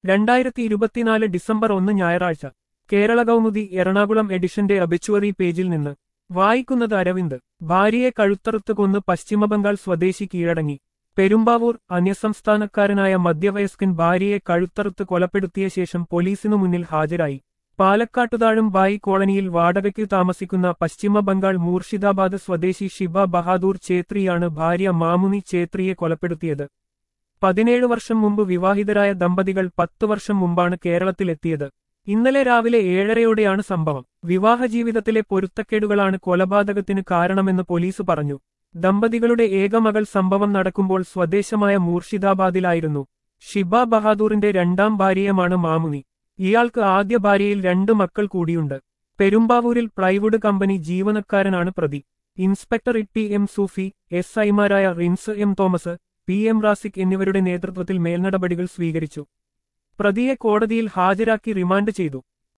രണ്ടായിരത്തി ഇരുപത്തിനാല് ഡിസംബർ ഒന്ന് ഞായറാഴ്ച കേരള കൗമുദി എറണാകുളം എഡിഷന്റെ അബിച്ചുവറി പേജിൽ നിന്ന് വായിക്കുന്നത് അരവിന്ദ് ഭാര്യയെ കഴുത്തറുത്ത് കൊന്ന് പശ്ചിമബംഗാൾ സ്വദേശി കീഴടങ്ങി പെരുമ്പാവൂർ അന്യസംസ്ഥാനക്കാരനായ മധ്യവയസ്കൻ ഭാര്യയെ കഴുത്തറുത്ത് കൊലപ്പെടുത്തിയ ശേഷം പോലീസിനു മുന്നിൽ ഹാജരായി പാലക്കാട്ടുതാഴും ബായി കോളനിയിൽ വാടകയ്ക്ക് താമസിക്കുന്ന പശ്ചിമബംഗാൾ മൂർഷിദാബാദ് സ്വദേശി ഷിബ ബഹാദൂർ ചേത്രിയാണ് ഭാര്യ മാമുനി ചേത്രിയെ കൊലപ്പെടുത്തിയത് പതിനേഴ് വർഷം മുമ്പ് വിവാഹിതരായ ദമ്പതികൾ പത്തു വർഷം മുമ്പാണ് കേരളത്തിലെത്തിയത് ഇന്നലെ രാവിലെ ഏഴരയോടെയാണ് സംഭവം വിവാഹജീവിതത്തിലെ പൊരുത്തക്കേടുകളാണ് കൊലപാതകത്തിന് കാരണമെന്ന് പോലീസ് പറഞ്ഞു ദമ്പതികളുടെ ഏകമകൾ സംഭവം നടക്കുമ്പോൾ സ്വദേശമായ മൂർഷിദാബാദിലായിരുന്നു ഷിബ ബഹാദൂറിന്റെ രണ്ടാം ഭാര്യയുമാണ് മാമുനി ഇയാൾക്ക് ആദ്യ ഭാര്യയിൽ രണ്ടു മക്കൾ കൂടിയുണ്ട് പെരുമ്പാവൂരിൽ പ്ലൈവുഡ് കമ്പനി ജീവനക്കാരനാണ് പ്രതി inspector E T M Sufi S ഐമാരായ Rins M Thomas P M Rasik എന്നിവരുടെ നേതൃത്വത്തിൽ മേൽനടപടികൾ സ്വീകരിച്ചു പ്രതിയെ കോടതിയിൽ ഹാജരാക്കി റിമാൻഡ് ചെയ്തു